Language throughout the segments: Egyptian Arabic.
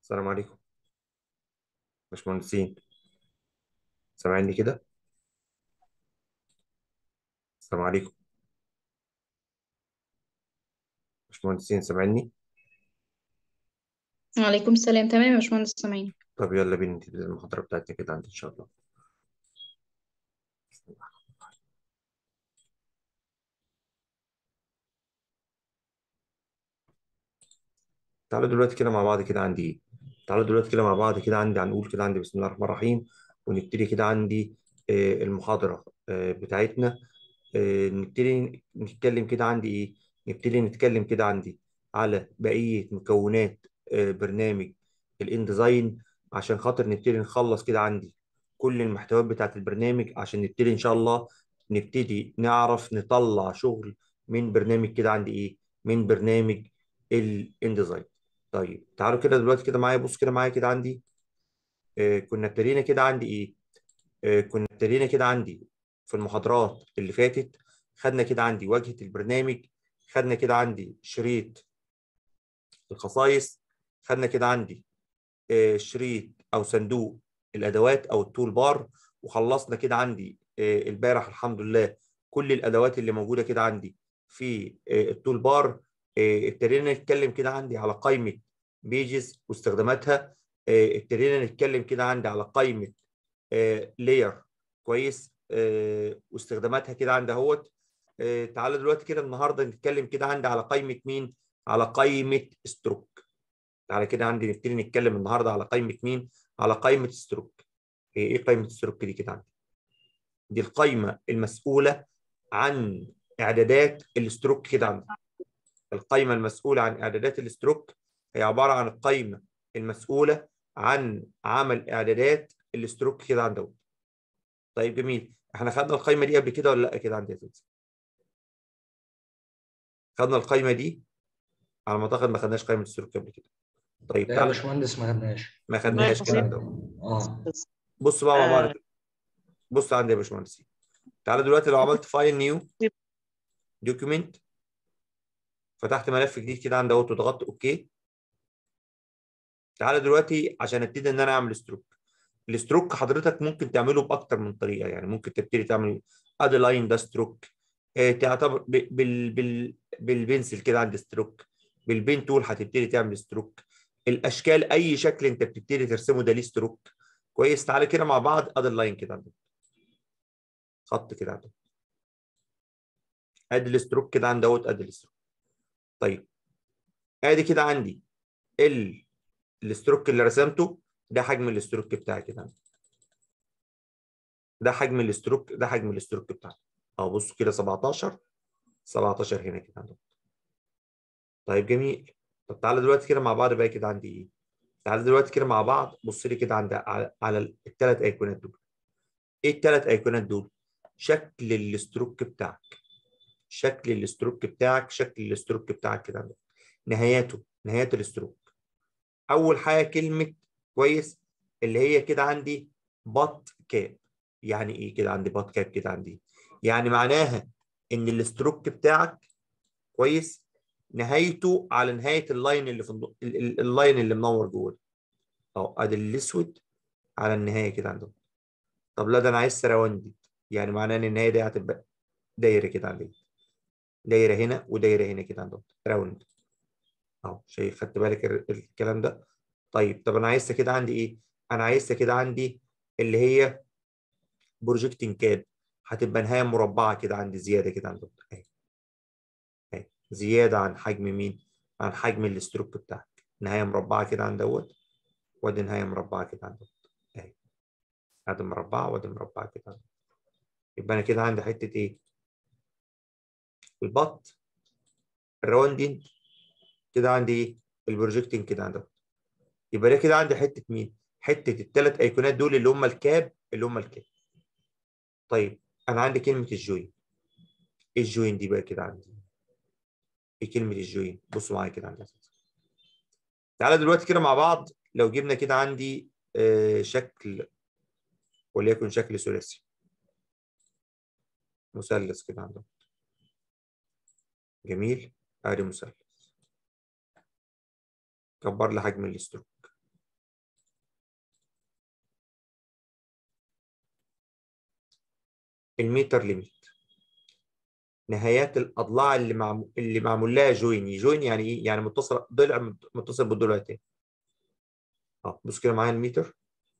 السلام عليكم باشمهندسين سامعني كده السلام عليكم باشمهندسين سامعني وعليكم السلام تمام يا باشمهندس سامعين طب يلا بينا نبتدي المحاضرة بتاعتنا كده عندي إن شاء الله تعالوا دلوقتي كده مع بعض كده عندي إيه تعالوا دلوقتي كده مع بعض كده عندي هنقول كده عندي بسم الله الرحمن الرحيم ونبتدي كده عندي آه، المحاضرة آه، بتاعتنا آه، نبتدي نتكلم كده عندي إيه نبتدي نتكلم كده عندي على بقية مكونات آه، برنامج الانديزاين عشان خاطر نبتدي نخلص كده عندي كل المحتويات بتاعت البرنامج عشان نبتدي إن شاء الله نبتدي نعرف نطلع شغل من برنامج كده عندي إيه من برنامج الانديزاين طيب تعالوا كده دلوقتي كده معايا بص كده معايا كده عندي آه كنا ابتدينا كده عندي ايه آه كنا ابتدينا كده عندي في المحاضرات اللي فاتت خدنا كده عندي واجهة البرنامج خدنا كده عندي شريط الخصائص خدنا كده عندي آه شريط او صندوق الادوات او التول بار وخلصنا كده عندي آه البارح الحمد لله كل الادوات اللي موجوده كده عندي في آه التول بار آه ابتدينا نتكلم كده عندي على قائمه بيجز واستخداماتها آه ابتدينا نتكلم كده عندي على قائمه لاير كويس آه واستخداماتها كده عندي اهوت آه تعالى دلوقتي كده النهارده نتكلم كده عندي على قائمه مين على قائمه ستروك تعالى كده عندي نبتدي نتكلم النهارده على قائمه مين على قائمه ستروك ايه قائمه ستروك دي كده عندي دي القائمه المسؤوله عن اعدادات الستروك كده عندي القائمه المسؤوله عن اعدادات الستروك هي عباره عن القائمه المسؤوله عن عمل اعدادات الستروك كده عندنا طيب جميل احنا خدنا القائمه دي قبل كده ولا لا كده عندي يا سيدي خدنا القائمه دي على ما اعتقد ما خدناش قائمه الستروك قبل كده طيب لا يا تعال باشمهندس ما خدناش ما خدناش كده عندنا اه بص بقى مع بعض آه. كده. بص عندي يا باشمهندس تعالى دلوقتي لو عملت فايل نيو دوكيومنت فتحت ملف جديد كده عند اهوت وضغطت اوكي تعالى دلوقتي عشان ابتدي ان انا اعمل ستروك الستروك حضرتك ممكن تعمله باكتر من طريقه يعني ممكن تبتدي تعمل ادي لاين ده ستروك آه، تعتبر ب- بال بال بالبنسل كده عند ستروك بالبين تول هتبتدي تعمل ستروك الاشكال اي شكل انت بتبتدي ترسمه ده ليه ستروك كويس تعالى كده مع بعض ادي اللاين كده عندك خط كده عندك ادي الستروك كده عند اهوت ادي الستروك طيب ادي كده عندي ال الستروك اللي رسمته ده حجم الستروك بتاعي كده عندي. ده حجم الستروك ده حجم الستروك بتاعي اهو بصوا كده 17 17 هنا كده عندهم طيب جميل طب تعالى دلوقتي كده مع بعض بقى كده عندي ايه تعالى دلوقتي كده مع بعض بص لي كده عند على, على الثلاث ايقونات دول ايه الثلاث ايقونات دول شكل الستروك بتاعك شكل الستروك بتاعك شكل الستروك بتاعك كده عندك نهاياته نهايات الستروك اول حاجه كلمه كويس اللي هي كده عندي بط كاب يعني ايه كده عندي بط كاب كده عندي يعني معناها ان الستروك بتاعك كويس نهايته على نهايه اللاين اللي في النص ال- ال- اللاين اللي منور جوه ده. اهو ادي الاسود على النهايه كده عندهم طب لا ده انا عايز سراوندي يعني معناه ان النهايه دي هتبقى دايره كده عندي دايره هنا ودايره هنا كده عندهم راوند اهو شايف خدت بالك ال- الكلام ده طيب طب انا عايزها كده عندي ايه انا عايزها كده عندي اللي هي بروجكتنج كاب هتبقى نهايه مربعه كده عندي زياده كده عندهم اهي اهي زياده عن حجم مين عن حجم الستروك بتاعك نهايه مربعه كده عند دوت وادي نهايه مربعه كده عند دوت اهي ادي مربعه وادي مربعه كده عند دوت. يبقى انا كده عندي حته ايه البط الراوندين كده عندي ايه البروجكتنج كده عند دوت يبقى ده كده عندي حته مين حته الثلاث ايقونات دول اللي هم الكاب اللي هم الكاب طيب انا عندي كلمه الجوين ايه الجوين دي بقى كده عندي ايه كلمه الجوين بصوا معايا كده عندي تعالى دلوقتي كده مع بعض لو جبنا كده عندي آه شكل وليكن شكل ثلاثي مثلث كده عندهم جميل ادي مثلث كبر لي حجم الستروك الميتر ليميت نهايات الاضلاع اللي معمول اللي معمول لها جوين جوين يعني ايه يعني متصل ضلع متصل بالضلع تاني اه بص كده معايا الميتر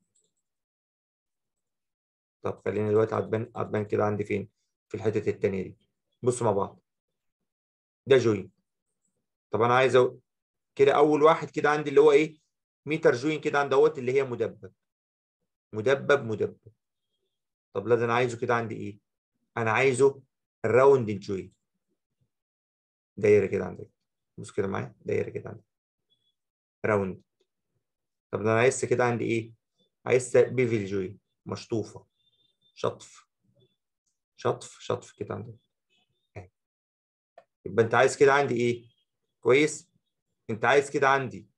طب خلينا دلوقتي عدبان عدبان كده عندي فين في الحته التانيه دي بصوا مع بعض ده جوين طب انا عايز أو... كده اول واحد كده عندي اللي هو ايه ميتر جوين كده عند دوت اللي هي مدبب مدبب مدبب طب لا ده انا عايزه كده عندي ايه انا عايزه الراوند جوين دايره كده عندك بص كده معايا دايره كده عندك راوند طب ده انا عايز كده عندي ايه عايز بيفل جوين مشطوفه شطف شطف شطف كده عندك يبقى انت عايز كده عندي ايه كويس انت عايز كده عندي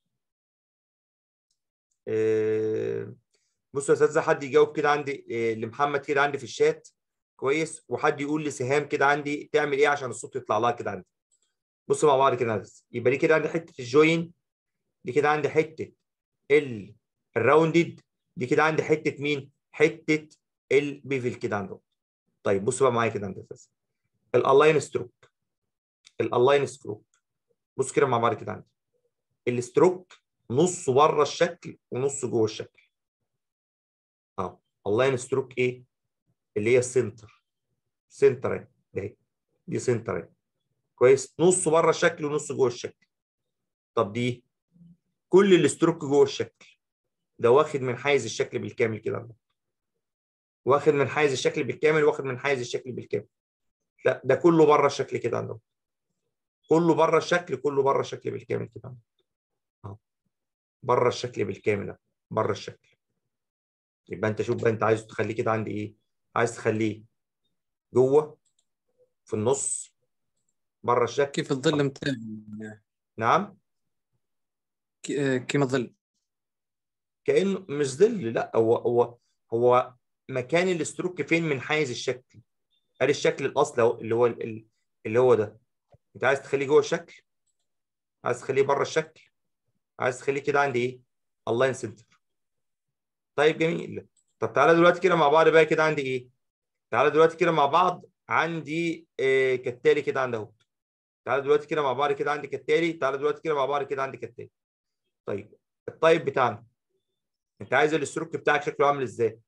آه بصوا يا اساتذه حد يجاوب كده عندي آه لمحمد كده عندي في الشات كويس وحد يقول لسهام كده عندي تعمل ايه عشان الصوت يطلع لها كده عندي بصوا مع بعض كده يبقى دي كده عندي حته الجوين دي كده عندي حته ال الراوندد دي كده عندي حته مين حته البيفل كده عندهم طيب بصوا بقى معايا كده عندي اساسا الالاين ستروك الالاين ستروك بص كده مع بعض كده عندي الستروك نصه بره الشكل ونصه جوه الشكل اه اللاين ستروك ايه اللي هي السنتر سنتر اهي ده دي سنتر اهي كويس نصه بره الشكل ونصه جوه الشكل طب دي كل الستروك جوه الشكل ده واخد من حيز الشكل بالكامل كده واخد من حيز الشكل بالكامل واخد من حيز الشكل بالكامل لا ده كله بره الشكل كده عندهم كله بره الشكل كله بره الشكل بالكامل كده اهو بره الشكل بالكامل بره الشكل يبقى انت شوف بقى انت عايز تخليه كده عندي ايه عايز تخليه جوه في النص بره الشكل كيف الظل بتاعي نعم كيما الظل كانه مش ظل لا هو هو هو مكان الاستروك فين من حيز الشكل ادي الشكل الاصلي اهو اللي هو اللي هو ده انت عايز تخليه جوه الشكل عايز تخليه بره الشكل عايز تخليه كده عندي ايه اللاين سنتر طيب جميل طب تعالى دلوقتي كده مع بعض بقى كده عندي ايه تعالى دلوقتي كده مع بعض عندي إيه كالتالي كده عندي اهو تعالى دلوقتي كده مع بعض كده عندي كالتالي تعالى دلوقتي كده مع بعض كده عندي كالتالي طيب الطيب بتاعنا انت عايز الاستروك بتاعك شكله عامل ازاي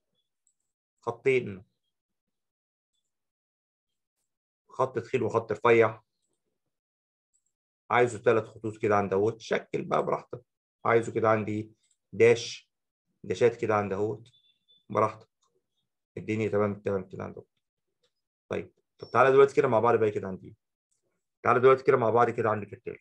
خطين خط تخين وخط رفيع عايزه ثلاث خطوط كده عند اهوت شكل بقى براحتك عايزه كده عندي داش داشات كده عند اهوت براحتك الدنيا تمام تمام كده عند اهوت طيب طب تعالى دلوقتي كده مع بعض بقى كده عندي تعالى دلوقتي كده مع بعض كده عندي كالتالي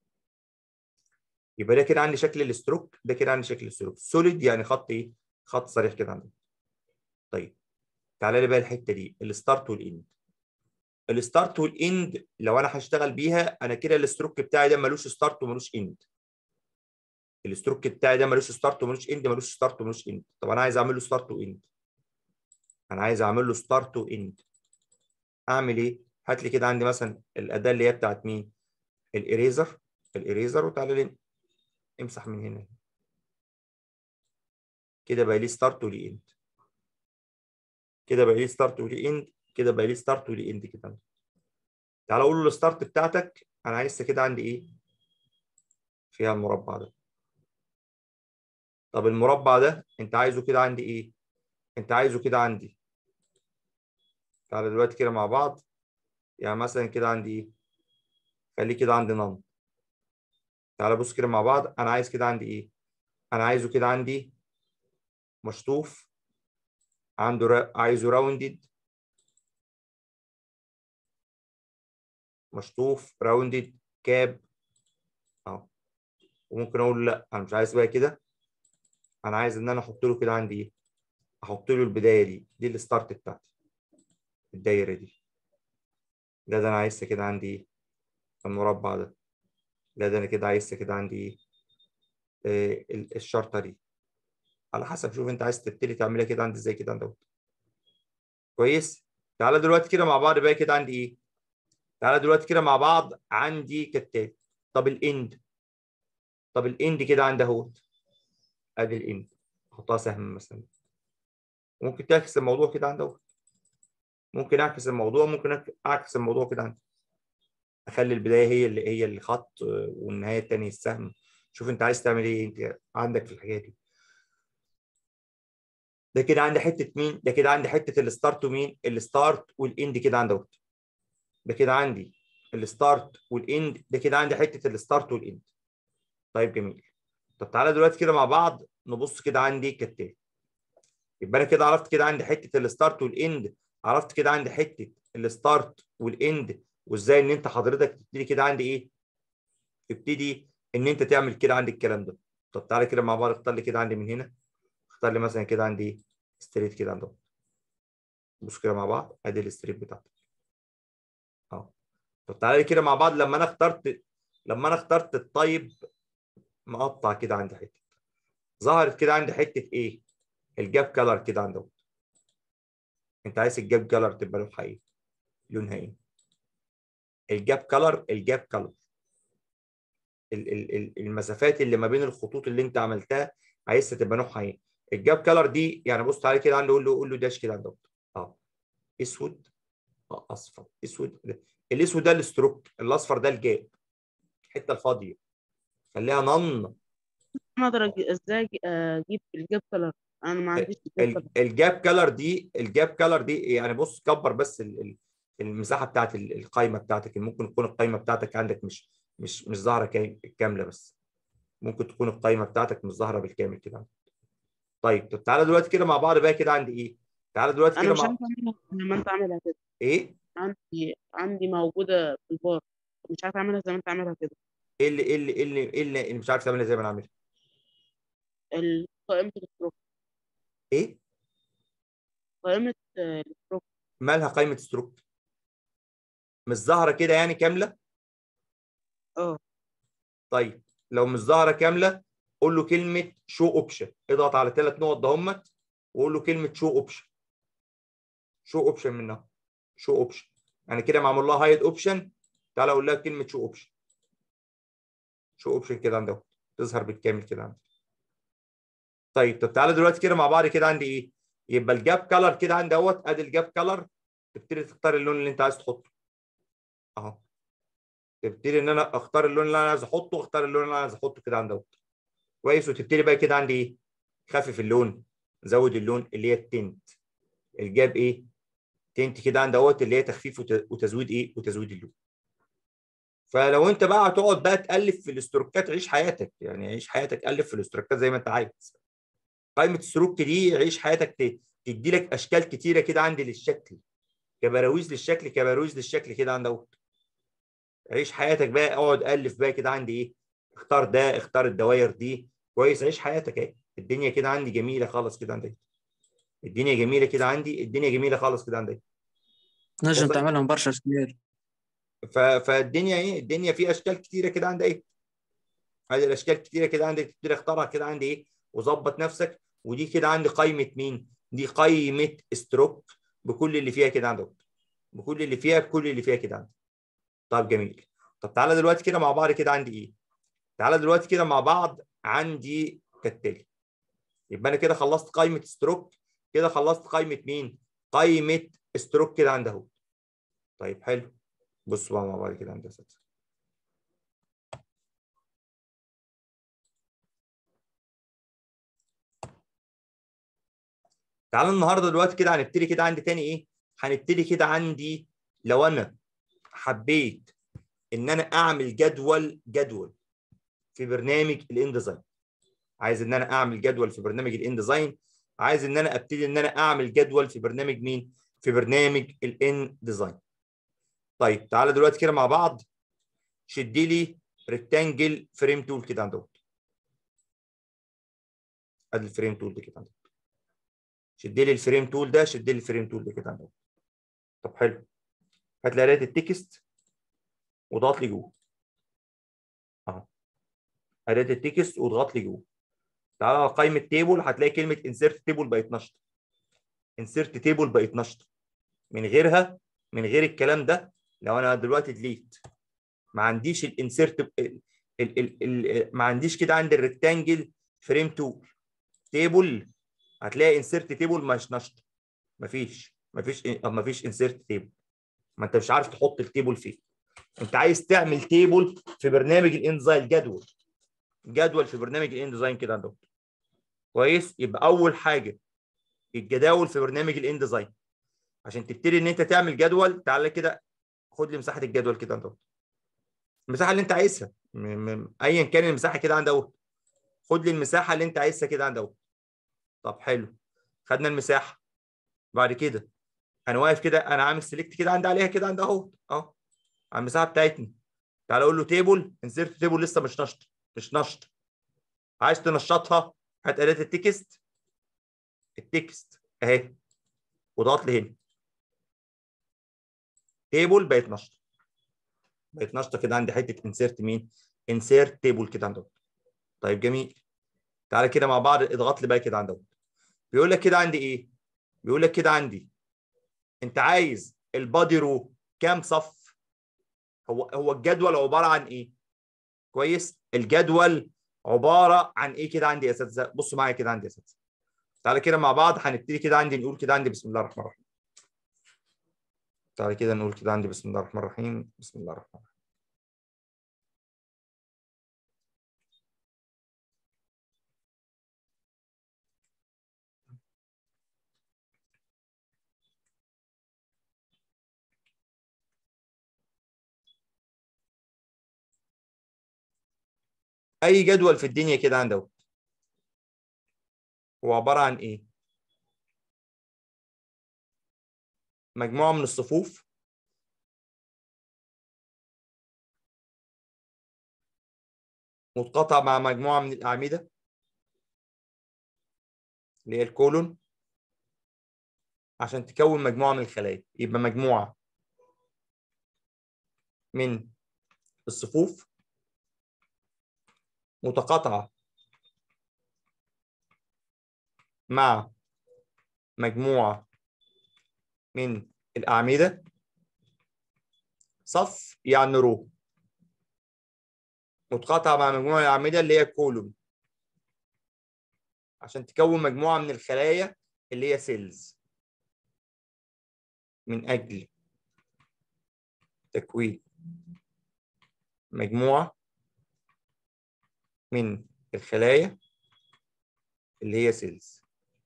يبقى ده كده عندي شكل الاستروك ده كده عندي شكل الاستروك سوليد يعني خط ايه خط صريح كده عندي طيب تعالى لي بقى الحته دي الستارت والاند الستارت والاند لو انا هشتغل بيها انا كده الاستروك بتاعي ده ملوش ستارت وملوش اند الاستروك بتاعي ده ملوش ستارت وملوش اند ملوش ستارت وملوش اند طب انا عايز اعمل له ستارت واند انا عايز اعمل له ستارت واند اعمل ايه هات لي كده عندي مثلا الاداه اللي هي بتاعت مين الاريزر الاريزر وتعالى لي امسح من هنا كده بقى لي ستارت ولي اند كده بقى لي ستارت ولي اند كده بقى لي ستارت ولي اند كده تعالى اقول له الستارت بتاعتك انا عايزها كده عندي ايه فيها المربع ده طب المربع ده انت عايزه كده عندي ايه انت عايزه كده عندي تعالى دلوقتي كده مع بعض يعني مثلا كده عندي ايه خليه كده عندي نم تعالى بص كده مع بعض انا عايز كده عندي ايه انا عايزه كده عندي مشطوف عنده را... عايزه راوندد مشطوف راوندد كاب اهو وممكن اقول لا انا مش عايز بقى كده انا عايز ان انا احط له كده عندي ايه احط له البدايه دي دي الستارت بتاعتي الدايره دي ده ده انا عايزها كده عندي ايه المربع ده لا ده انا كده عايزها كده عندي ايه آه الشرطه دي على حسب شوف انت عايز تبتدي تعملها كده عندي زي كده عندي كويس تعالى دلوقتي كده مع بعض بقى كده عندي ايه تعالى دلوقتي كده مع بعض عندي كالتالي طب الاند طب الاند كده عندي اهوت ادي الاند احطها سهم مثلا ممكن تعكس الموضوع كده عندي اهوت ممكن اعكس الموضوع ممكن أك- اعكس الموضوع كده عندي اخلي البدايه هي اللي هي اللي خط آه، والنهايه التانية السهم شوف انت عايز تعمل ايه انت عندك في الحاجات دي ده كده عندي حته مين ده كده عندي حته الستارت ومين الستارت والاند كده عندي اهوت ده كده عندي الستارت والاند ده كده عندي حته الستارت والاند طيب جميل طب تعالى دلوقتي كده مع بعض نبص كده عندي كالتالي يبقى انا كده عرفت كده عندي حته الستارت والاند عرفت كده عندي حته الستارت والاند وازاي ان انت حضرتك تبتدي كده عندي ايه تبتدي ان انت تعمل كده عندي الكلام ده طب تعالى كده مع بعض اختار لي كده عندي من هنا اختار لي مثلا كده عندي ايه ستريت كده عندهم بص كده مع بعض ادي الستريت بتاعتك اهو طب تعالى لي كده مع بعض لما انا اخترت لما انا اخترت الطيب مقطع كده عندي حته ظهرت كده عندي حته ايه الجاب كلر كده عندهم انت عايز الجاب كلر تبقى لونها ايه لونها ايه الجاب كلر الجاب كلر ال- ال- ال- المسافات اللي ما بين الخطوط اللي انت عملتها عايزها تبقى نوعها ايه الجاب كلر دي يعني بص تعالى كده عنده قول له قول له داش كده عندهم اه اسود اه اصفر اسود ده. الاسود ده الستروك الاصفر ده الجاب الحته الفاضيه خليها نن انا اقدر أجي- ازاي أجي- اجيب الجيب كلر انا ما عنديش الجيب ال- كلر الجاب كلر دي الجاب كلر دي يعني بص كبر بس ال- ال- المساحه بتاعت ال- القايمه بتاعتك ممكن تكون القايمه بتاعتك عندك مش مش مش ظاهره كا- كامله بس ممكن تكون القايمه بتاعتك مش ظاهره بالكامل كده طيب طب تعالى دلوقتي كده مع بعض بقى كده عندي ايه تعالى دلوقتي انا كده مش مع عارفه اعملها لما انت عاملها كده ايه عندي عندي موجوده في البار مش عارفه اعملها زي ما انت عاملها كده ايه اللي ايه اللي ايه اللي, إيه اللي, اللي مش عارف تعملها زي ما انا عاملها ال- قائمه الستروك ايه قائمه آه، الستروك مالها قايمه ستروك مش ظاهره كده يعني كامله اه طيب لو مش ظاهره كامله قول له كلمه شو اوبشن اضغط على ثلاث نقط دهمت وقول له كلمه شو اوبشن شو اوبشن منها شو اوبشن يعني كده معمول لها هايد اوبشن تعالى اقول لها كلمه شو اوبشن شو اوبشن كده عندها تظهر بالكامل كده عندي طيب طب تعالى دلوقتي كده مع بعض كده عندي ايه يبقى الجاب كلر كده عندي اهوت ادي الجاب كلر تبتدي تختار اللون اللي انت عايز تحطه اهو تبتدي ان انا اختار اللون اللي انا عايز احطه اختار اللون اللي انا عايز احطه كده عند اهوت كويس وتبتدي بقى كده عندي ايه خفف اللون زود اللون اللي هي التنت الجاب ايه تنت كده عند اهوت اللي هي تخفيف وت- وتزويد ايه وتزويد اللون فلو انت بقى هتقعد بقى تالف في الاستروكات عيش حياتك يعني عيش حياتك الف في الاستروكات زي ما انت عايز قائمه السلوك دي عيش حياتك ت- تدي لك اشكال كتيره كده عندي للشكل كبراويز للشكل كبراويز للشكل كده عند اهوت عيش حياتك بقى اقعد الف بقى كده عندي ايه اختار ده اختار الدواير دي كويس عيش حياتك اهي الدنيا كده عندي جميله خالص كده عندي الدنيا جميله كده عندي الدنيا جميله خالص كده عندي نجم وصل. تعملهم برشا اشكال ف... فالدنيا ايه الدنيا في اشكال كتيره كده عندي ايه هذه الاشكال كتيره كده عندك تبتدي اختارها كده عندي ايه وظبط نفسك ودي كده عندي قائمه مين دي قائمه ستروك بكل اللي فيها كده عندك بكل اللي فيها بكل اللي فيها كده عندك طب جميل طب تعالى دلوقتي كده مع بعض كده عندي ايه تعالى دلوقتي كده مع بعض عندي كالتالي يبقى انا كده خلصت قائمه ستروك كده خلصت قائمه مين قائمه ستروك كده عند اهو طيب حلو بصوا بقى مع بعض كده عند يا اساتذه تعالى النهارده دلوقتي كده هنبتدي كده عندي تاني ايه هنبتدي كده عندي لو انا حبيت ان انا اعمل جدول جدول في برنامج الانديزاين عايز ان انا اعمل جدول في برنامج الانديزاين عايز ان انا ابتدي ان انا اعمل جدول في برنامج مين في برنامج الان ديزاين طيب تعالى دلوقتي كده مع بعض شدي لي ريكتانجل فريم تول كده عندك ادي الفريم تول ده كده عندك شد لي الفريم تول ده شد لي الفريم تول ده كده عندك طب حلو هات لي قرايه التكست واضغط لي جوه اهو قرايه التكست واضغط لي جوه تعالى على قائمه تيبل هتلاقي كلمه انسيرت تيبل بقت نشطه انسيرت تيبل بقت نشطه من غيرها من غير الكلام ده لو انا دلوقتي ديليت ما عنديش الانسيرت ال ال ال ال ما عنديش كده عند الريكتانجل فريم تول تيبل هتلاقي انسيرت تيبل مش نشطه مفيش مفيش طب مفيش انسيرت تيبل ما انت مش عارف تحط التيبل فين انت عايز تعمل تيبل في برنامج الانديزاين جدول جدول في برنامج الانديزاين كده عندهم كويس يبقى اول حاجه الجداول في برنامج الانديزاين عشان تبتدي ان انت تعمل جدول تعالى كده خد لي مساحه الجدول كده عندهم المساحه اللي انت عايزها م- م- ايا كان المساحه كده عند اهو خد لي المساحه اللي انت عايزها كده عند اهو طب حلو خدنا المساحه بعد كده انا واقف كده انا عامل سيلكت كده عندي عليها كده عند اهو اهو على المساحه بتاعتنا تعالى اقول له تيبل انسيرت تيبل لسه مش نشط مش نشط عايز تنشطها هات اداه التكست التكست اهي وضغط لي هنا تيبل بقت نشطه بقت نشطه كده عندي حته انسيرت مين انسيرت تيبل كده عندهم طيب جميل تعالى كده مع بعض اضغط لي بقى كده عندهم بيقول لك كده عندي ايه بيقول لك كده عندي انت عايز البادي رو كام صف هو هو الجدول عباره عن ايه كويس الجدول عباره عن ايه كده عندي يا اساتذه بصوا معايا كده عندي يا اساتذه تعالى كده مع بعض هنبتدي كده عندي نقول كده عندي بسم الله الرحمن الرحيم تعالى كده نقول كده عندي بسم الله الرحمن الرحيم بسم الله الرحمن الرحيم اي جدول في الدنيا كده عنده هو عباره عن ايه مجموعه من الصفوف متقاطعه مع مجموعه من الاعمده اللي هي الكولون عشان تكون مجموعه من الخلايا يبقى مجموعه من الصفوف متقاطعه مع مجموعه من الاعمده صف يعني رو متقاطعه مع مجموعه من الاعمده اللي هي كولوم عشان تكون مجموعه من الخلايا اللي هي سيلز من اجل تكوين مجموعه من الخلايا اللي هي سيلز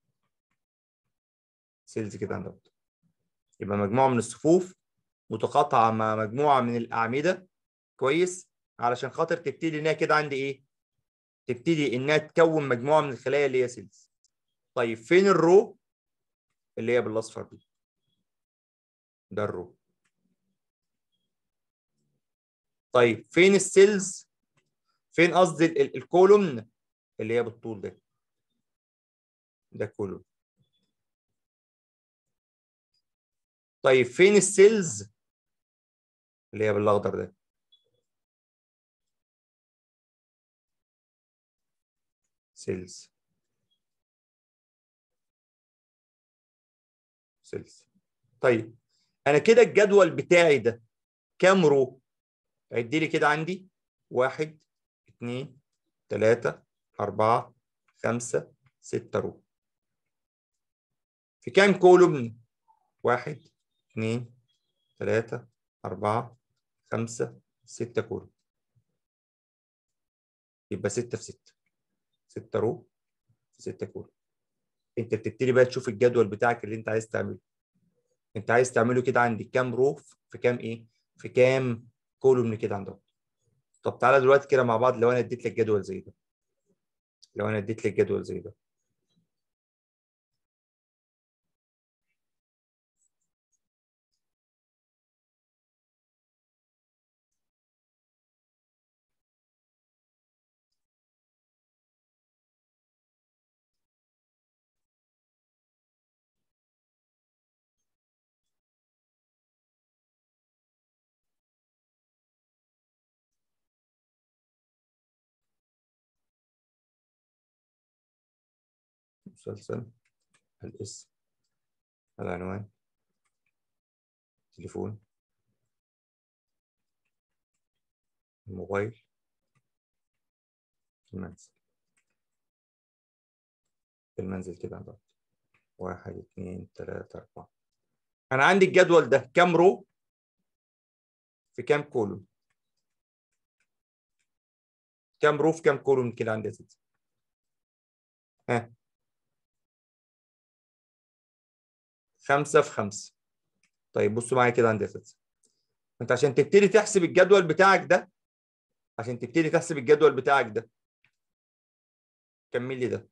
سيلز كده عندهم يبقى مجموعه من الصفوف متقاطعه مع مجموعه من الاعمده كويس علشان خاطر تبتدي انها كده عندي ايه تبتدي انها تكون مجموعه من الخلايا اللي هي سيلز طيب فين الرو اللي هي بالاصفر دي ده الرو طيب فين السيلز فين قصدي ال- ال- الكولومن اللي هي بالطول ده ده كولوم طيب فين السيلز اللي هي بالاخضر ده سيلز سيلز طيب انا كده الجدول بتاعي ده كام رو عد لي كده عندي واحد اتنين تلاتة أربعة خمسة ستة رو في كام كولوم واحد اتنين تلاتة أربعة خمسة ستة كولوم يبقى ستة في ستة ستة رو في ستة كولوم انت بتبتدي بقى تشوف الجدول بتاعك اللي انت عايز تعمله انت عايز تعمله كده عندي كام رو في كام ايه في كام كولوم كده عندهم طب تعالى دلوقتي كده مع بعض لو انا اديت لك جدول زي ده لو انا اديت لك جدول زي ده مسلسل الاسم العنوان تليفون الموبايل المنزل المنزل كده عندك واحد اتنين تلاتة أربعة انا عندي الجدول ده كام رو في كام كولوم كام رو في كام كولوم كده عندي يا ستي ها خمسة في خمسة طيب بصوا معايا كده عندي يا ستي انت عشان تبتدي تحسب الجدول بتاعك ده عشان تبتدي تحسب الجدول بتاعك ده كمل لي ده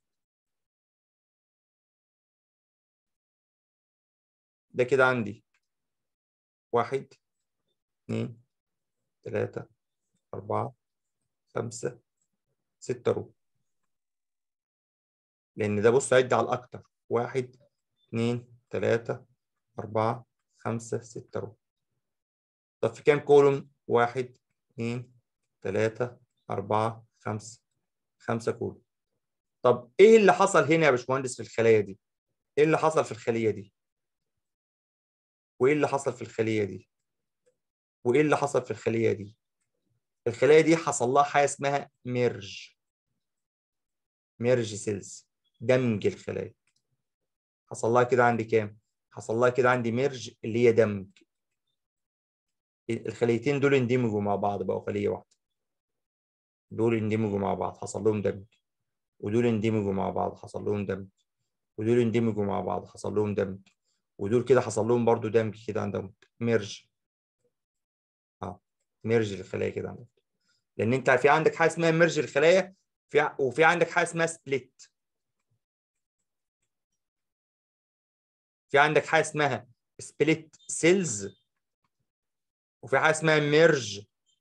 ده كده عندي واحد اثنين ثلاثة أربعة خمسة ستة رو لأن ده بص عد على الأكتر واحد اثنين ثلاثة أربعة خمسة ستة رو طب في كام كولوم؟ واحد اثنين ثلاثة أربعة خمسة خمسة كولوم طب إيه اللي حصل هنا يا باشمهندس في الخلية دي؟ إيه اللي حصل في الخلية دي؟ وإيه اللي حصل في الخلية دي؟ وإيه اللي حصل في الخلية دي؟ الخلايا دي حصل لها حاجة اسمها ميرج ميرج سيلز دمج الخلايا حصل لها كده عندي كام؟ حصل لها كده عندي ميرج اللي هي دمج الخليتين دول اندمجوا مع بعض بقوا خلية واحدة دول اندمجوا مع بعض حصل لهم دمج ودول اندمجوا مع بعض حصل لهم دمج ودول اندمجوا مع بعض حصل لهم دمج ودول كده حصل لهم برضو دمج كده عندهم ميرج اه ميرج الخلايا كده عندك لان انت في عندك حاجه اسمها ميرج الخلايا في ع- وفي عندك حاجه اسمها سبليت في عندك حاجه اسمها سبليت سيلز وفي حاجه اسمها ميرج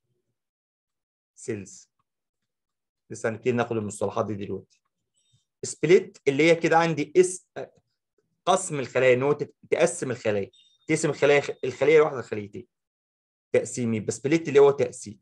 سيلز لسه هنبتدي ناخد المصطلحات دي دلوقتي سبليت اللي هي كده عندي اس قسم الخلايا ان هو تت- تقسم الخلايا تقسم الخلايا الخليه الواحده لخليتين تقسيمي بس سبليت اللي هو تقسيم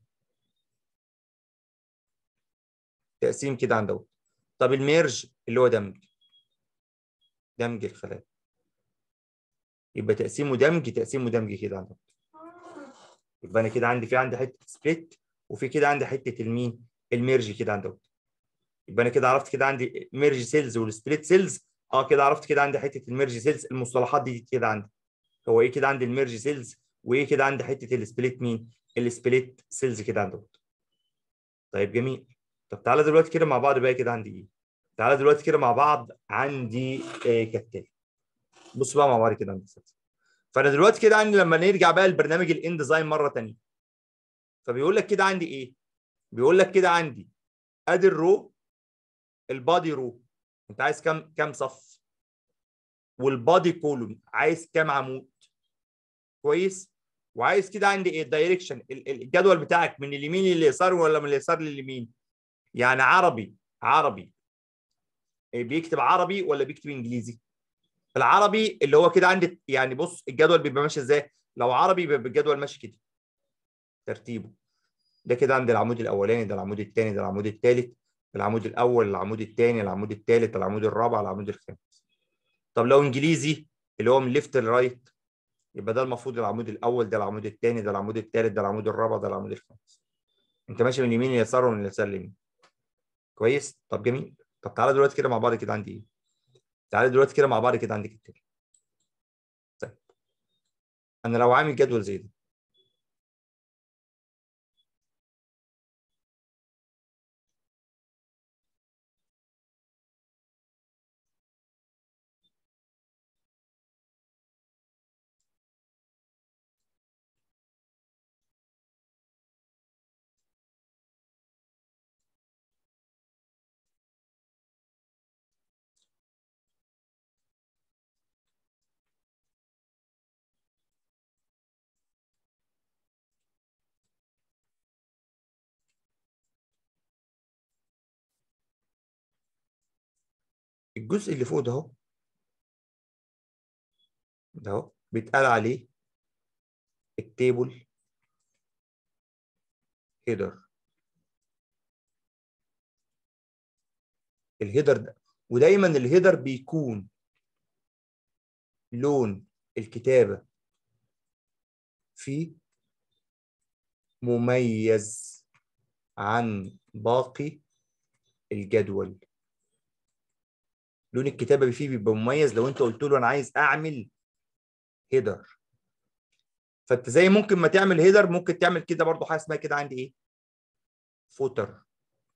تقسيم كده عند دوت طب الميرج اللي هو دمج دمج الخلايا يبقى تقسيمه دمج تقسيمه دمج كده عند دوت يبقى انا كده عندي في عندي حته سبليت وفي كده عندي حته المين الميرج كده عند دوت يبقى انا كده عرفت كده عندي ميرج سيلز والسبليت سيلز اه كده عرفت كده عندي حته الميرج سيلز المصطلحات دي كده عندي هو ايه كده عندي الميرج سيلز وايه كده عندي حته السبليت مين السبليت سيلز كده عند دوت طيب جميل طب تعالى دلوقتي كده مع بعض بقى كده عندي ايه تعالى دلوقتي كده مع بعض عندي آه كالتالي بص بقى مع بعض كده عندي ستة. فانا دلوقتي كده عندي لما نرجع بقى لبرنامج الان ديزاين مره ثانيه فبيقول لك كده عندي ايه بيقول لك كده عندي ادي الرو البادي رو انت عايز كام كام صف والبادي كولوم عايز كام عمود كويس وعايز كده عندي ايه الدايركشن الجدول بتاعك من اليمين لليسار ولا من اليسار لليمين يعني عربي عربي إيه بيكتب عربي ولا بيكتب انجليزي العربي اللي هو كده عندي يعني بص الجدول بيبقى ماشي ازاي لو عربي بيبقى الجدول ماشي كده ترتيبه ده كده عند العمود الاولاني ده العمود الثاني ده العمود الثالث العمود الاول العمود الثاني العمود الثالث العمود الرابع العمود الخامس طب لو انجليزي اللي هو من ليفت لرايت يبقى ده المفروض العمود الاول ده العمود الثاني ده العمود الثالث ده العمود الرابع ده العمود الخامس انت ماشي من اليمين لليسار ومن اليسار لليمين كويس طب جميل طب تعالى دلوقتي كده مع بعض كده عندي ايه تعالى دلوقتي كده مع بعض كده عندي كده طيب انا لو عامل جدول زي ده الجزء اللي فوق ده اهو ده اهو بيتقال عليه التيبل هيدر الهيدر ده ودايما الهيدر بيكون لون الكتابة فيه مميز عن باقي الجدول لون الكتابة فيه بيبقى مميز لو انت قلت له انا عايز اعمل هيدر فانت زي ممكن ما تعمل هيدر ممكن تعمل كده برضو حاجه اسمها كده عندي ايه فوتر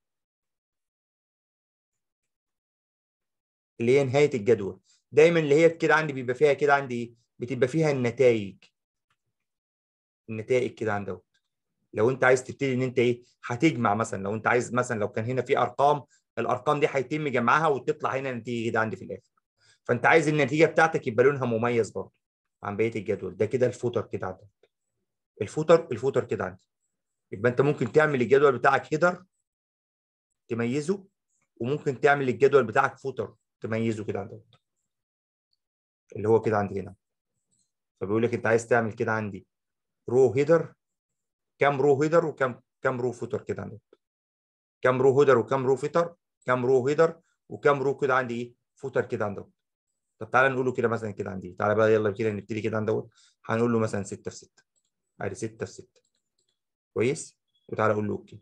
اللي هي نهايه الجدول دايما اللي هي كده عندي بيبقى فيها كده عندي ايه بتبقى فيها النتائج النتائج كده عند دوت لو انت عايز تبتدي ان انت ايه هتجمع مثلا لو انت عايز مثلا لو كان هنا في ارقام الارقام دي هيتم جمعها وتطلع هنا نتيجه كده عندي في الاخر فانت عايز النتيجه بتاعتك يبقى لونها مميز برضه عن بقيه الجدول ده كده الفوتر كده عندك الفوتر الفوتر كده عندي يبقى انت ممكن تعمل الجدول بتاعك هيدر تميزه وممكن تعمل الجدول بتاعك فوتر تميزه كده عندك اللي هو كده عندي هنا فبيقول لك انت عايز تعمل كده عندي رو هيدر كام رو هيدر وكام كام رو فوتر كده عندك كام رو هيدر وكام رو فوتر كام رو هيدر وكام رو كده عندي ايه فوتر كده عندك طب تعالى نقوله كده مثلا كده عندي تعالى بقى يلا كده نبتدي كده عند دوت هنقول له مثلا 6 في 6 ادي 6 في 6 كويس وتعالى اقول له اوكي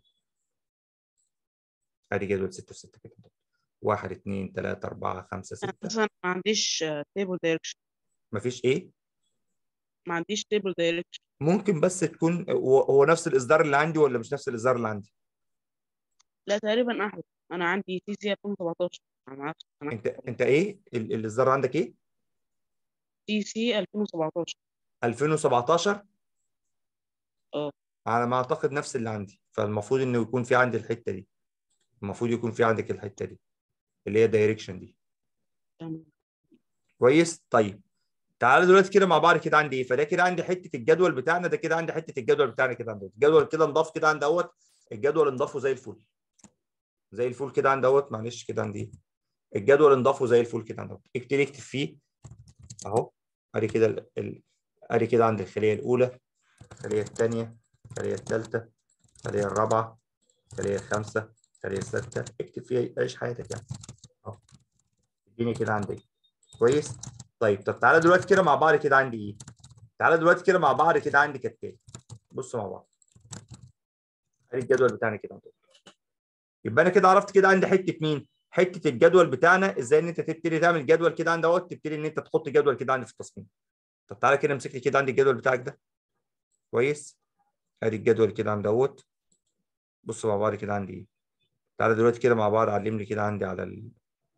ادي جدول 6 في 6 كده 1 2 3 4 5 يعني 6 مثلا ما عنديش تيبل دايركشن مفيش ايه ما عنديش تيبل دايركشن ممكن بس تكون هو هو نفس الاصدار اللي عندي ولا مش نفس الاصدار اللي عندي لا تقريبا احلى انا عندي تي سي 2017 انا ما اعرفش انا انت انت ايه ال- الاصدار عندك ايه تي سي 2017 2017 اه. على ما اعتقد نفس اللي عندي فالمفروض انه يكون في عندي الحته دي المفروض يكون في عندك الحته دي اللي هي دايركشن دي تمام كويس طيب تعالى دلوقتي كده مع بعض كده عندي ايه فده كده عندي حته الجدول بتاعنا ده كده عندي حته الجدول بتاعنا كده عندي الجدول كده انضاف كده عند دوت الجدول انضافه زي الفل زي الفل كده عند دوت معلش كده عندي ايه الجدول انضافه زي الفل كده عند دوت اكتب اكتب فيه اهو ادي كده ال- ال- ادي كده عند الخليه الاولى الخليه الثانيه الخليه الثالثه الخليه الرابعه الخليه الخامسه الخليه السادسه اكتب فيها عيش حياتك يعني اهو اديني كده عندي كويس طيب طب تعالى دلوقتي كده مع بعض كده عندي ايه تعالى دلوقتي كده مع بعض كده عندي كالتالي بصوا مع بعض ادي الجدول بتاعنا كده يبقى انا كده عرفت كده عندي حته مين حته الجدول بتاعنا ازاي ان انت تبتدي تعمل جدول كده عند دوت تبتدي ان انت تحط جدول كده عندي في التصميم طب تعالى كده امسك لي كده عندي الجدول بتاعك ده كويس ادي الجدول كده عند دوت بصوا مع بعض كده عندي ايه تعالى دلوقتي كده مع بعض علم لي كده عندي على ال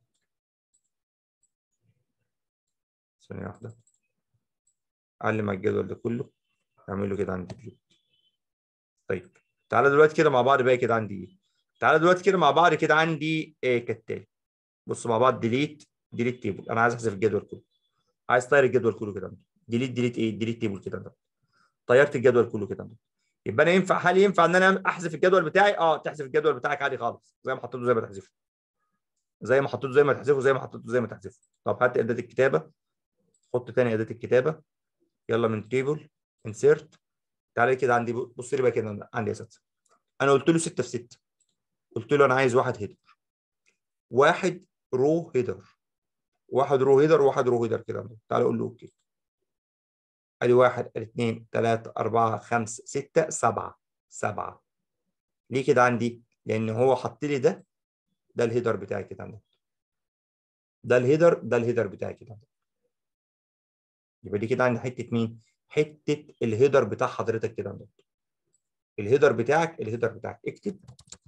ثانية واحدة علم على الجدول ده كله اعمل له كده عندي ديليت طيب تعالى دلوقتي كده مع بعض بقى كده عندي ايه تعالى دلوقتي كده مع بعض كده عندي ايه كالتالي بصوا مع بعض ديليت ديليت تيبل انا عايز احذف الجدول كله عايز طير الجدول كله كده عندي ديليت ديليت ايه ديليت تيبل كده عندي طيرت الجدول كله كده عندي يبقى انا ينفع هل ينفع ان انا احذف الجدول بتاعي اه تحذف الجدول بتاعك عادي خالص زي ما حطيته زي ما تحذفه زي ما حطيته زي ما تحذفه زي ما حطيته زي ما تحذفه طب هات اداه الكتابه حط تاني اداه الكتابه يلا من تيبل انسيرت تعالى كده عندي بص لي بقى كده عندي يا اساتذه انا قلت له 6 في 6 قلت له انا عايز واحد هيدر واحد رو هيدر واحد رو هيدر وواحد رو هيدر كده تعالى اقول له اوكي ادي واحد ادي اثنين ثلاثة أربعة خمسة ستة سبعة سبعة ليه كده عندي؟ لأن هو حط لي ده ده الهيدر بتاعي كده عندي ده الهيدر ده الهيدر بتاعي كده عندي. يبقى دي كده عندي حتة مين؟ حتة الهيدر بتاع حضرتك كده عندك الهيدر بتاعك الهيدر بتاعك اكتب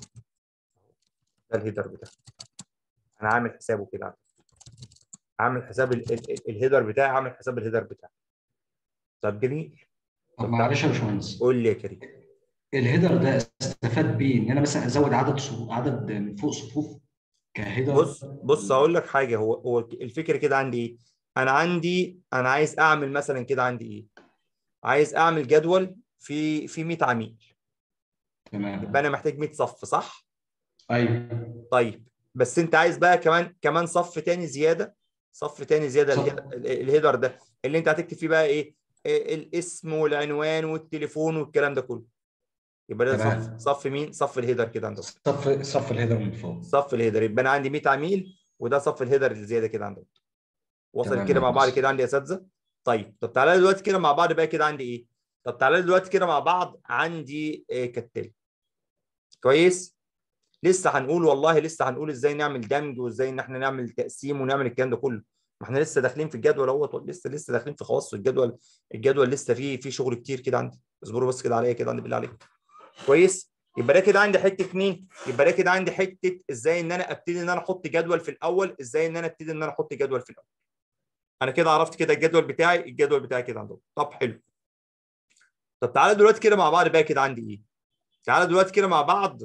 ده الهيدر بتاعك انا عامل حسابه كده عندك. عامل حساب ال- ال- ال- الهيدر بتاعي عامل حساب الهيدر بتاعي طب جميل طب معلش يا باشمهندس قول لي يا كريم الهيدر ده استفاد بيه ان انا مثلا ازود عدد صفوف عدد من فوق صفوف كهيدر بص بص هقول لك حاجه هو هو الفكره كده عندي ايه انا عندي انا عايز اعمل مثلا كده عندي ايه عايز اعمل جدول في في 100 عميل تمام يبقى انا محتاج 100 صف صح ايوه طيب بس انت عايز بقى كمان كمان صف تاني زياده صف تاني زياده صف. الهيدر, الهيدر ده اللي انت هتكتب فيه بقى ايه إيه الاسم والعنوان والتليفون والكلام ده كله يبقى ده تمام. صف صف مين صف الهيدر كده عندك صف صف الهيدر من فوق صف الهيدر يبقى انا عندي 100 عميل وده صف الهيدر الزياده كده عندك وصل تمام كده يا مع بعض هندسة. كده عندي يا اساتذه طيب طب تعالى دلوقتي كده مع بعض بقى كده عندي ايه طب تعالى دلوقتي كده مع بعض عندي إيه كالتالي كويس لسه هنقول والله لسه هنقول ازاي نعمل دمج وازاي ان احنا نعمل تقسيم ونعمل الكلام ده كله ما احنا لسه داخلين في الجدول اهوت لسه لسه داخلين في خواص الجدول الجدول لسه فيه فيه شغل كتير كده عندي اصبروا بس كده عليا كده عندي بالله عليك كويس يبقى ده كده عندي حته مين يبقى ده كده عندي حته ازاي ان انا ابتدي ان انا احط جدول في الاول ازاي ان انا ابتدي ان انا احط جدول في الاول انا كده عرفت كده الجدول بتاعي الجدول بتاعي كده عندهم طب حلو طب تعالى دلوقتي كده مع بعض بقى كده عندي ايه تعالى دلوقتي كده مع بعض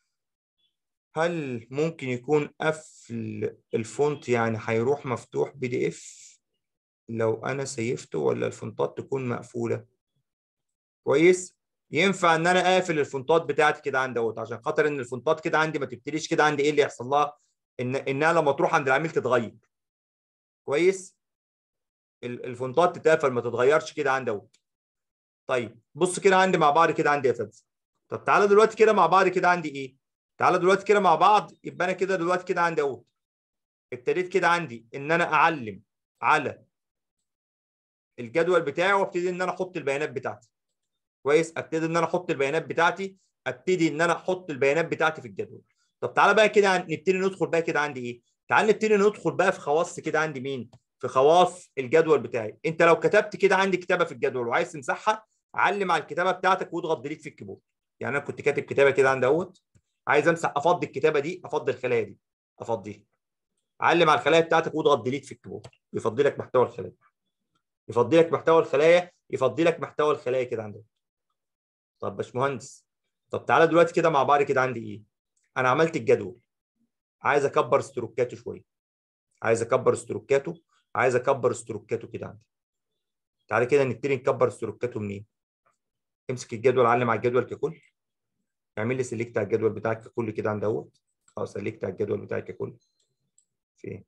هل ممكن يكون قفل الفونت يعني هيروح مفتوح بي دي اف لو انا سيفته ولا الفونتات تكون مقفوله كويس ينفع ان انا اقفل الفونتات بتاعتي كده عندي اهوت عشان خاطر ان الفونتات كده عندي ما تبتديش كده عندي ايه اللي يحصل لها ان انها لما تروح عند العميل تتغير كويس ال- الفونتات تتقفل ما تتغيرش كده عندي اهوت طيب بص كده عندي مع بعض كده عندي يا اساتذه طب تعالى دلوقتي كده مع بعض كده عندي ايه تعالى دلوقتي كده مع بعض يبقى انا كده دلوقتي كده عندي اهوت ابتديت كده عندي ان انا اعلم على الجدول بتاعي وابتدي ان انا احط البيانات بتاعتي كويس ابتدي ان انا احط البيانات بتاعتي ابتدي ان انا احط البيانات بتاعتي في الجدول طب تعالى بقى كده عن- نبتدي ندخل بقى كده عندي ايه تعال نبتدي ندخل بقى في خواص كده عندي مين في خواص الجدول بتاعي انت لو كتبت كده عندي كتابه في الجدول وعايز تمسحها علم على الكتابه بتاعتك واضغط ديليت في الكيبورد يعني انا كنت كاتب كتابه كده عندي اهوت عايز امسح افضي الكتابه دي افضي الخلايا دي افضيها علم على الخلايا بتاعتك واضغط ديليت في الكيبورد يفضي لك محتوى الخلايا يفضي لك محتوى الخلايا يفضي لك محتوى الخلايا كده عندك طب باشمهندس طب تعالى دلوقتي كده مع بعض كده عندي ايه انا عملت الجدول عايز اكبر استروكاته شويه عايز اكبر استروكاته عايز اكبر استروكاته كده عندي تعالى كده نبتدي نكبر استروكاته منين امسك الجدول علم على الجدول ككل اعمل لي سيلكت على الجدول بتاعك ككل كده عند اهوت اه سيلكت على الجدول بتاعك ككل فين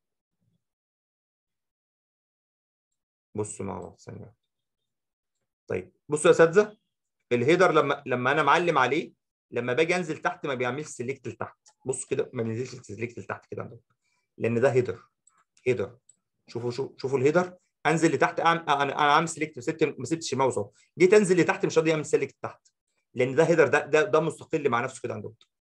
بصوا مع بعض ثانيه واحدة. طيب بصوا يا اساتذه الهيدر لما لما انا معلم عليه لما باجي انزل تحت ما بيعملش سيلكت لتحت بص كده ما بينزلش سيلكت لتحت كده عندك لان ده هيدر هيدر شوفوا شوفوا شوفوا الهيدر انزل لتحت أعمل انا انا عامل سيلكت سبت ما سبتش الماوس اهو جيت انزل لتحت مش راضي يعمل سيلكت تحت لان ده هيدر ده ده, ده مستقل مع نفسه كده عندك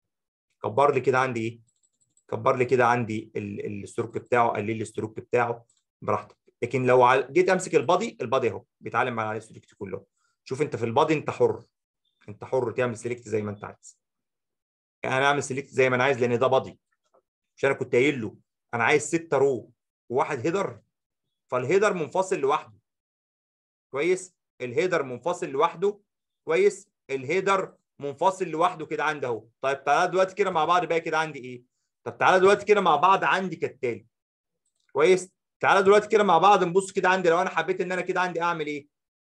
كبر لي كده عندي ايه كبر لي كده عندي ال- الستروك بتاعه قلل لي الستروك بتاعه براحتك لكن لو عل- جيت امسك البادي البادي اهو بيتعلم على الستروك كله شوف انت في البادي انت حر انت حر تعمل سيلكت زي ما انت عايز يعني انا اعمل سيلكت زي ما انا عايز لان ده بادي مش انا كنت قايل له انا عايز 6 رو وواحد هيدر فالهيدر منفصل لوحده كويس الهيدر منفصل لوحده كويس الهيدر منفصل لوحده كده عندي اهو طيب تعالى دلوقتي كده مع بعض بقى كده عندي ايه طب تعالى دلوقتي كده مع بعض عندي كالتالي كويس تعالى دلوقتي كده مع بعض نبص كده عندي لو انا حبيت ان انا كده عندي اعمل ايه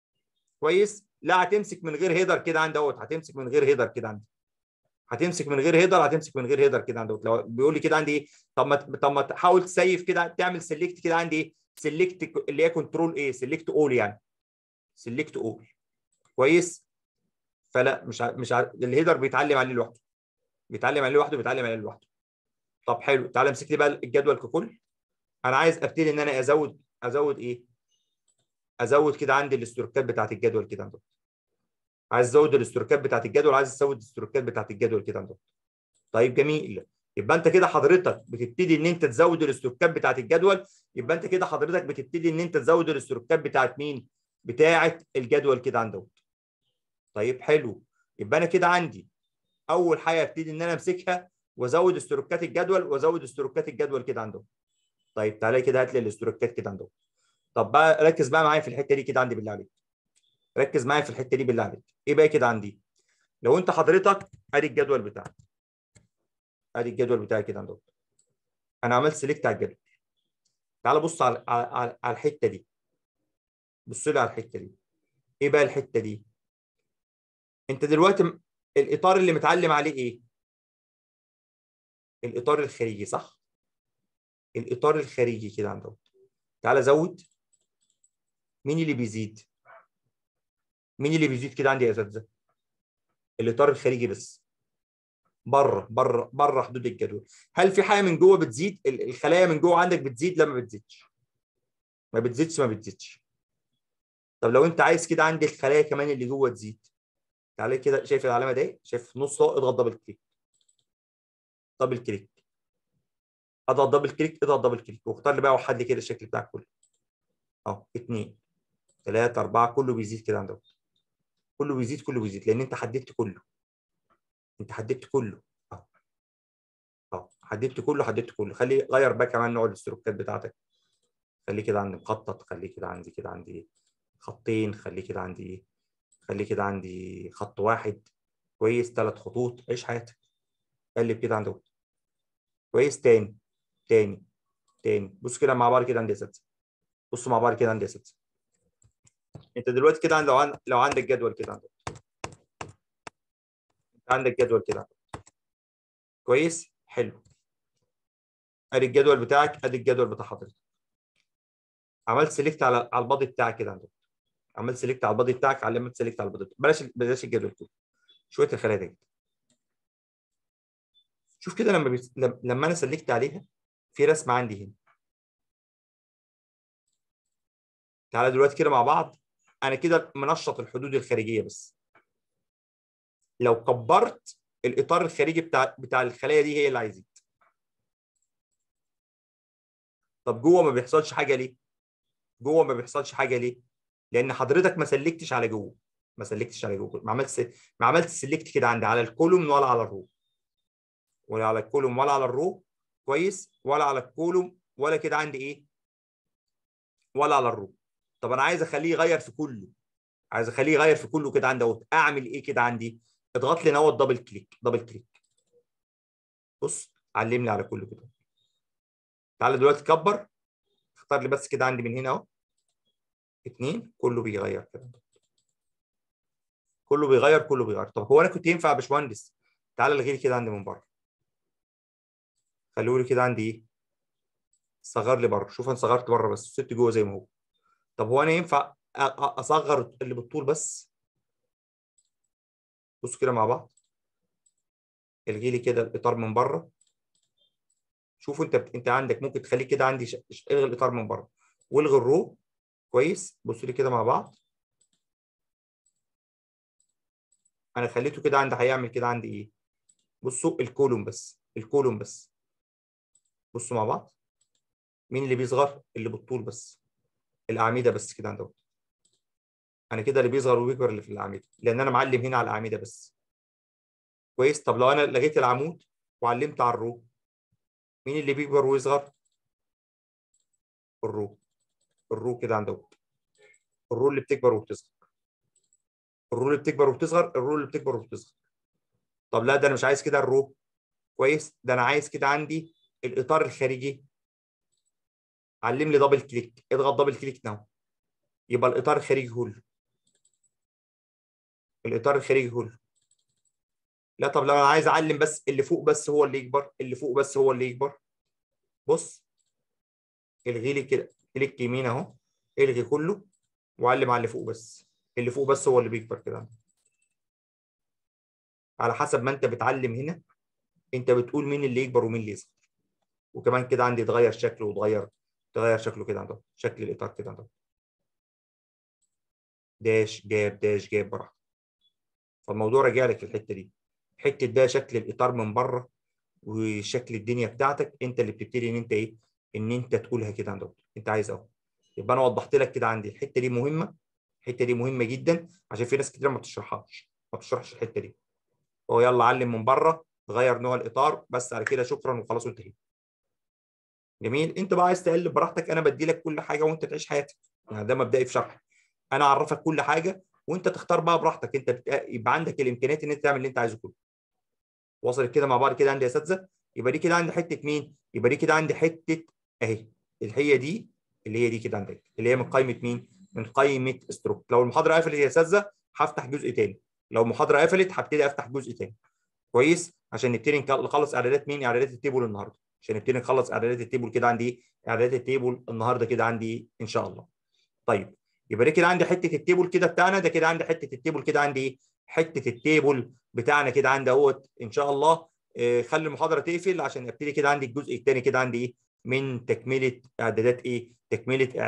كويس لا هتمسك من غير هيدر كده عندي اهوت هتمسك من غير هيدر كده عندي هتمسك من غير هيدر هتمسك من غير هيدر كده عندي لو بيقول لي كده عندي ايه طب ما طب ما تحاول تسيف كده تعمل سيلكت كده عندي ايه سيلكت اللي هي كنترول ايه سيلكت اول يعني سيلكت اول كويس فلا مش ع... مش ع... الهيدر بيتعلم عليه لوحده بيتعلم عليه لوحده بيتعلم عليه لوحده طب حلو تعالى امسك لي بقى الجدول ككل انا عايز ابتدي ان انا ازود ازود ايه ازود كده عندي الاستروكات بتاعت الجدول كده عندك عايز ازود الاستروكات بتاعت الجدول عايز ازود الاستروكات بتاعت الجدول كده عندك طيب جميل يبقى انت كده حضرتك بتبتدي ان انت تزود الاستروكات بتاعت الجدول يبقى انت كده حضرتك بتبتدي ان انت تزود الاستروكات بتاعت مين بتاعت الجدول كده عندك طيب حلو يبقى انا كده عندي اول حاجه ابتدي ان انا امسكها وازود استروكات الجدول وازود استروكات الجدول كده عندهم طيب تعالى كده هات لي الاستروكات كده عندهم طب بقى ركز بقى معايا في الحته دي كده عندي بالله عليك ركز معايا في الحته دي بالله عليك ايه بقى كده عندي لو انت حضرتك ادي الجدول بتاعك ادي الجدول بتاعي كده عندهم انا عملت سيلكت على الجدول تعال بص على على, على الحته دي بص لي على الحته دي ايه بقى الحته دي انت دلوقتي م- الاطار اللي متعلم عليه ايه الاطار الخارجي صح الاطار الخارجي كده عندهم تعال زود مين اللي بيزيد مين اللي بيزيد كده عندي يا اساتذه الاطار الخارجي بس بره بره بره حدود الجدول هل في حاجه من جوه بتزيد ال- الخلايا من جوه عندك بتزيد لا ما بتزيدش ما بتزيدش ما بتزيدش طب لو انت عايز كده عندي الخلايا كمان اللي جوه تزيد تعالى كده شايف العلامه دي شايف نص اهو اضغط دبل كليك دبل كليك اضغط دبل كليك اضغط دبل كليك واختار لي بقى وحد لي كده الشكل بتاعك كله اهو اثنين ثلاثة أربعة كله بيزيد كده عندك كله بيزيد كله بيزيد لأن أنت حددت كله أنت حددت كله أهو أهو حددت كله حددت كله خلي غير بقى كمان نوع الاستروكات بتاعتك خليه كده عندي مخطط خليه كده عندي كده عندي خطين خليه كده عندي خليه كده عندي خط واحد كويس ثلاث خطوط عيش حياتك قلب كده عندك كويس تاني تاني تاني بص كده مع بعض كده عندي يا اساتذه بصوا مع بعض كده عندي يا اساتذه انت دلوقتي كده عند- لو عن... لو عندك جدول كده عندك انت عندك جدول كده عندك. كويس حلو ادي الجدول بتاعك ادي الجدول بتاع حضرتك عملت سيلكت على على البادي بتاعك كده عندك عملت سيلكت على البادي بتاعك علمت سيلكت على البادي بلاش بلاش الجدول كله شويه الخلايا دي شوف كده لما بيس... لما لما انا سلكت عليها في رسمه عندي هنا تعالى دلوقتي كده مع بعض انا كده منشط الحدود الخارجيه بس لو كبرت الاطار الخارجي بتاع بتاع الخلايا دي هي اللي هيزيد طب جوه ما بيحصلش حاجه ليه جوه ما بيحصلش حاجه ليه لان حضرتك ما سلكتش على جوه ما سلكتش على جوه ما عملتش ما عملتش سلكت كده عندي على الكولوم ولا على الرو ولا على الكولوم ولا على الرو كويس ولا على الكولوم ولا كده عندي ايه ولا على الرو طب انا عايز اخليه يغير في كله عايز اخليه يغير في كله كده عندي اهوت اعمل ايه كده عندي اضغط لي نوت دبل كليك دبل كليك بص علمني على كله كده تعالى دلوقتي كبر اختار لي بس كده عندي من هنا اهو اتنين كله بيغير كده كله بيغير كله بيغير طب هو انا كنت ينفع يا باشمهندس تعالى الغي لي كده عندي من بره خليه لي كده عندي ايه صغر لي بره شوف انا صغرت بره بس سبت جوه زي ما هو طب هو انا ينفع أ- أ- اصغر اللي بالطول بس بصوا كده مع بعض الغي لي كده الاطار من بره شوفوا انت بت... انت عندك ممكن تخليه كده عندي ش... ش- الغي الاطار من بره والغي الرو كويس بصوا لي كده مع بعض انا خليته كده عندي هيعمل كده عندي ايه بصوا الكولوم بس الكولوم بس بصوا مع بعض مين اللي بيصغر اللي بالطول بس الاعمده بس كده عندهم انا كده اللي بيصغر وبيكبر اللي في الاعمده لان انا معلم هنا على الاعمده بس كويس طب لو انا لغيت العمود وعلمت على الرو مين اللي بيكبر ويصغر الرو الرو كده عندهم الرو اللي بتكبر وبتصغر الرو اللي بتكبر وبتصغر الرو اللي بتكبر وبتصغر طب لا ده انا مش عايز كده الرو كويس ده انا عايز كده عندي الاطار الخارجي علم لي دبل كليك اضغط دبل كليك ناو يبقى الاطار الخارجي كله الاطار الخارجي كله لا طب لو انا عايز اعلم بس اللي فوق بس هو اللي يكبر اللي فوق بس هو اللي يكبر بص الغي لي كده كليك يمين اهو الغي كله وعلم على اللي فوق بس اللي فوق بس هو اللي بيكبر كده على حسب ما انت بتعلم هنا انت بتقول مين اللي يكبر ومين اللي يصغر وكمان كده عندي يتغير شكله وتغير تغير شكله كده عندهم شكل الاطار كده عندهم داش جاب داش جاب براحتك فالموضوع راجع لك في الحته دي حته بقى شكل الاطار من بره وشكل الدنيا بتاعتك انت اللي بتبتدي ان انت ايه ان انت تقولها كده عندك انت عايز اهو يبقى انا وضحت لك كده عندي الحته دي مهمه الحته دي مهمه جدا عشان في ناس كتير ما بتشرحهاش ما بتشرحش الحته دي هو يلا علم من بره غير نوع الاطار بس على كده شكرا وخلاص وانتهينا جميل انت بقى عايز تقلب براحتك انا بدي لك كل حاجه وانت تعيش حياتك يعني ده مبدئي في شرحي انا اعرفك كل حاجه وانت تختار بقى براحتك انت بت... يبقى عندك الامكانيات ان انت تعمل اللي انت عايزه كله وصلت كده مع بعض كده عندي يا اساتذه يبقى دي كده عندي حته مين يبقى دي كده عندي حته اهي اللي هي دي اللي هي دي كده عندك اللي هي من قائمه مين من قائمه ستروك لو المحاضره قفلت يا اساتذه هفتح جزء تاني لو المحاضره قفلت هبتدي افتح جزء تاني كويس عشان نبتدي نخلص اعدادات مين اعدادات التيبل النهارده عشان نبتدي نخلص اعدادات التيبل كده عندي ايه اعدادات التيبل النهارده كده عندي ايه ان شاء الله طيب يبقى ده كده عندي حته التيبل كده بتاعنا ده كده عندي حته التيبل كده عندي ايه حته التيبل بتاعنا كده عندي اهوت ان شاء الله آه خلي المحاضره تقفل عشان ابتدي كده عندي الجزء الثاني كده عندي ايه من تكمله اعدادات ايه تكمله